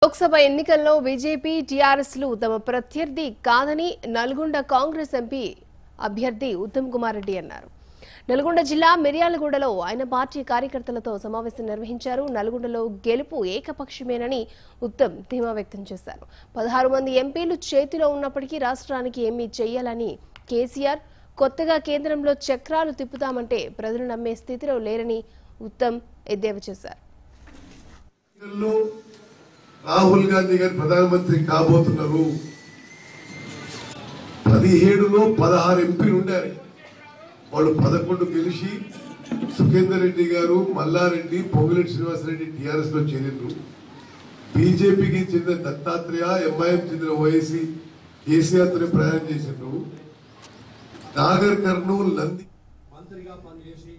లోక్సభ ఎన్నికల్లో బీజేపీ టీఆర్ఎస్లు తమ ప్రత్యర్థి కాదని నల్గొండ కాంగ్రెస్ ఎంపీ అభ్యర్థి ఉత్తమ్ కుమార్ రెడ్డి అన్నారు నల్గొండ జిల్లా మిర్యాలగూడలో ఆయన పార్టీ కార్యకర్తలతో సమావేశం నిర్వహించారు నల్గొండలో గెలుపు ఏకపక్షమేనని ఉత్తమ్ ధీమా వ్యక్తం చేశారు పదహారు మంది ఎంపీలు చేతిలో ఉన్నప్పటికీ రాష్ట్రానికి ఏమీ చెయ్యాలని కేసీఆర్ కొత్తగా కేంద్రంలో చక్రాలు తిప్పుతామంటే ప్రజలు నమ్మే స్థితిలో లేరని ఉత్తమ్ ఎద్దేవా చేశారు ఎన్నికల్లో రాహుల్ గాంధీ గారు ప్రధానమంత్రి కాబోతున్నారు పదిహేడులో పదహారు ఎంపీలు ఉండారు వాళ్ళు పదకొండు గెలిచి సుఖేందర్ రెడ్డి గారు మల్లారెడ్డి పొంగులేటి శ్రీనివాసరెడ్డి టిఆర్ఎస్ లో చేరిండ్రు బీజేపీకి చెందిన దత్తాత్రేయ ఎంఐఎం చెందిన ఓఎస్సీ కేసీఆర్ తోనే ప్రయాణం చేసిండ్రు నాగర్ కర్నూలు నంది మంత్రిగా పనిచేసి